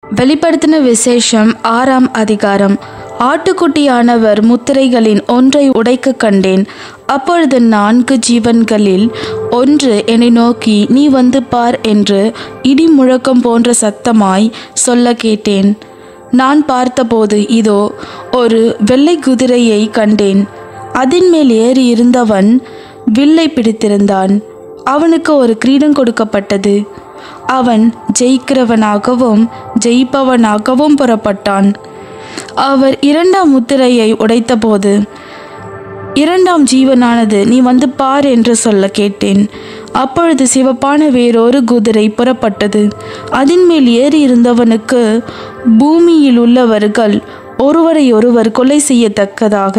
வெளிப்படுத்தின விசேஷம் ஆறாம் அதிகாரம் ஆட்டுக்குட்டியானவர் முத்திரைகளின் ஒன்றை உடைக்க கண்டேன் அப்பொழுது நான்கு ஜீவன்களில் ஒன்று என்னை நோக்கி நீ வந்து பார் என்று இடி முழக்கம் போன்ற சத்தமாய் சொல்ல கேட்டேன் நான் பார்த்தபோது இதோ ஒரு வெள்ளை குதிரையை கண்டேன் அதின் மேல் ஏறி இருந்தவன் வில்லை பிடித்திருந்தான் அவனுக்கு ஒரு கிரீடம் கொடுக்கப்பட்டது அவன் ஜெயிக்கிறவனாகவும் ஜெயிப்பவனாகவும் புறப்பட்டான் அவர் இரண்டாம் முத்திரையை உடைத்தபோது இரண்டாம் ஜீவனானது நீ வந்து பார் என்று சொல்ல கேட்டேன் அப்பொழுது சிவப்பான வேறொரு குதிரை புறப்பட்டது அதன் மேல் ஏறி இருந்தவனுக்கு பூமியில் உள்ளவர்கள் ஒருவரை ஒருவர் கொலை செய்யத்தக்கதாக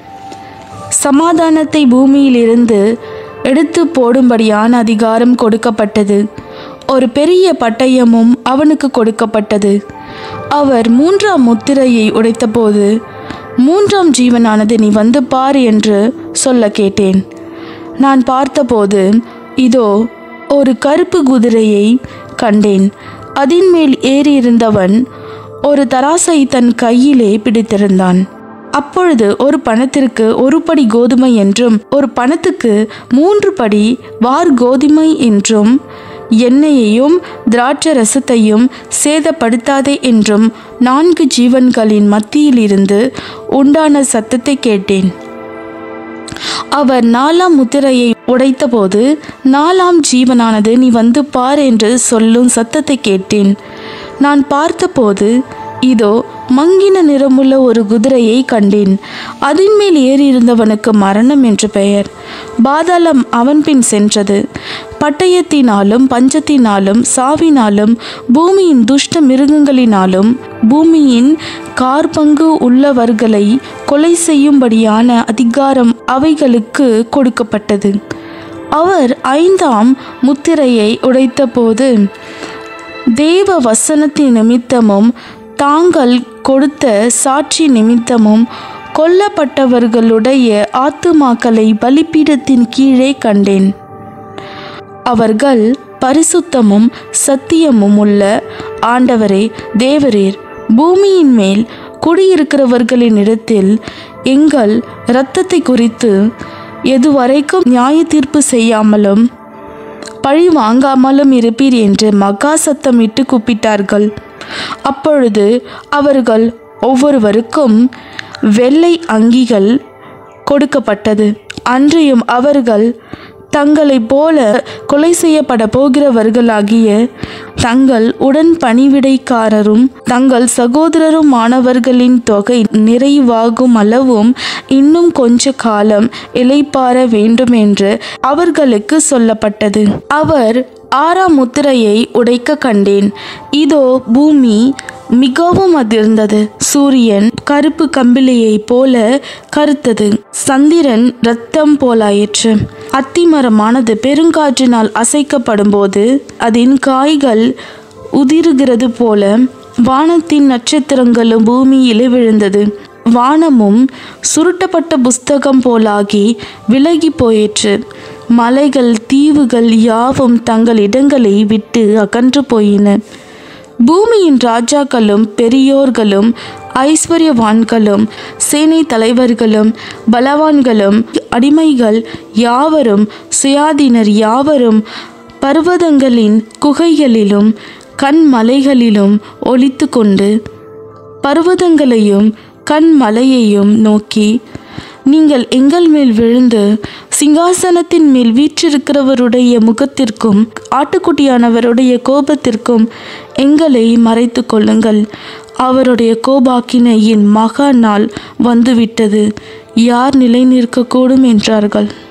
சமாதானத்தை பூமியிலிருந்து எடுத்து போடும்படியான அதிகாரம் கொடுக்கப்பட்டது ஒரு பெரிய பட்டயமும் அவனுக்கு கொடுக்கப்பட்டது அவர் மூன்றாம் முத்திரையை உடைத்தபோது மூன்றாம் ஜீவனானது நீ வந்து பார் என்று சொல்ல கேட்டேன் நான் பார்த்தபோது இதோ ஒரு கருப்பு குதிரையை கண்டேன் அதின் மேல் ஏறியிருந்தவன் ஒரு தராசை தன் கையிலே பிடித்திருந்தான் அப்பொழுது ஒரு பணத்திற்கு ஒரு படி கோதுமை என்றும் ஒரு பணத்துக்கு மூன்று படி வார் கோதுமை என்றும் எண்ணெயையும் திராட்சை ரசத்தையும் சேதப்படுத்தாதே என்றும் நான்கு ஜீவன்களின் மத்தியிலிருந்து உண்டான சத்தத்தை கேட்டேன் அவர் நாலாம் முத்திரையை உடைத்தபோது நாலாம் ஜீவனானது நீ வந்து பார் என்று சொல்லும் சத்தத்தை கேட்டேன் நான் பார்த்தபோது இதோ மங்கின நிறமுள்ள ஒரு குதிரையை கண்டேன் அதன் மேல் ஏறியிருந்தவனுக்கு மரணம் என்று பெயர் பாதாளம் அவன் பின் சென்றது பட்டயத்தினாலும் பஞ்சத்தினாலும் சாவினாலும் பூமியின் துஷ்ட மிருகங்களினாலும் பூமியின் கார்பங்கு உள்ளவர்களை கொலை செய்யும்படியான அதிகாரம் அவைகளுக்கு கொடுக்கப்பட்டது அவர் ஐந்தாம் முத்திரையை உடைத்தபோது தேவ வசனத்தின் நிமித்தமும் தாங்கள் கொடுத்த சாட்சி நிமித்தமும் கொல்லப்பட்டவர்களுடைய ஆத்துமாக்களை பலிபீடத்தின் கீழே கண்டேன் அவர்கள் பரிசுத்தமும் சத்தியமும் உள்ள ஆண்டவரே தேவரீர் பூமியின் மேல் குடியிருக்கிறவர்களின் இடத்தில் எங்கள் இரத்தத்தை குறித்து எதுவரைக்கும் நியாய தீர்ப்பு செய்யாமலும் பழி வாங்காமலும் இருப்பீர் என்று மகா சத்தமிட்டு கூப்பிட்டார்கள் அப்பொழுது அவர்கள் ஒவ்வொருவருக்கும் வெள்ளை அங்கிகள் கொடுக்கப்பட்டது அன்றியும் அவர்கள் தங்களைப் போல கொலை செய்யப்பட போகிறவர்களாகிய தங்கள் உடன் பணிவிடைக்காரரும் தங்கள் சகோதரருமானவர்களின் தொகை நிறைவாகும் அளவும் இன்னும் கொஞ்ச காலம் இலைப்பார வேண்டும் என்று அவர்களுக்கு சொல்லப்பட்டது அவர் ஆறாம் முத்திரையை உடைக்க கண்டேன் இதோ பூமி மிகவும் அதிர்ந்தது சூரியன் கருப்பு கம்பிளியைப் போல கருத்தது சந்திரன் இரத்தம் போலாயிற்று அத்திமரமானது பெருங்காற்றினால் அசைக்கப்படும்போது அதன் காய்கள் உதிருகிறது போல வானத்தின் நட்சத்திரங்களும் பூமியிலே விழுந்தது வானமும் சுருட்டப்பட்ட புஸ்தகம் போலாகி விலகி போயிற்று மலைகள் தீவுகள் யாவும் தங்கள் இடங்களை விட்டு அகன்று போயின பூமியின் ராஜாக்களும் பெரியோர்களும் ஐஸ்வர்யவான்களும் சேனை தலைவர்களும் பலவான்களும் அடிமைகள் யாவரும் சுயாதீனர் யாவரும் பர்வதங்களின் குகைகளிலும் கண்மலைகளிலும் ஒளித்து கொண்டு பர்வதங்களையும் கண்மலையையும் நோக்கி நீங்கள் எங்கள் மேல் விழுந்து சிங்காசனத்தின் மேல் வீற்றிருக்கிறவருடைய முகத்திற்கும் ஆட்டுக்குட்டியானவருடைய கோபத்திற்கும் எங்களை மறைத்து கொள்ளுங்கள் அவருடைய கோபாக்கினையின் மகா நாள் வந்துவிட்டது யார் நிலை நிற்கக்கூடும் என்றார்கள்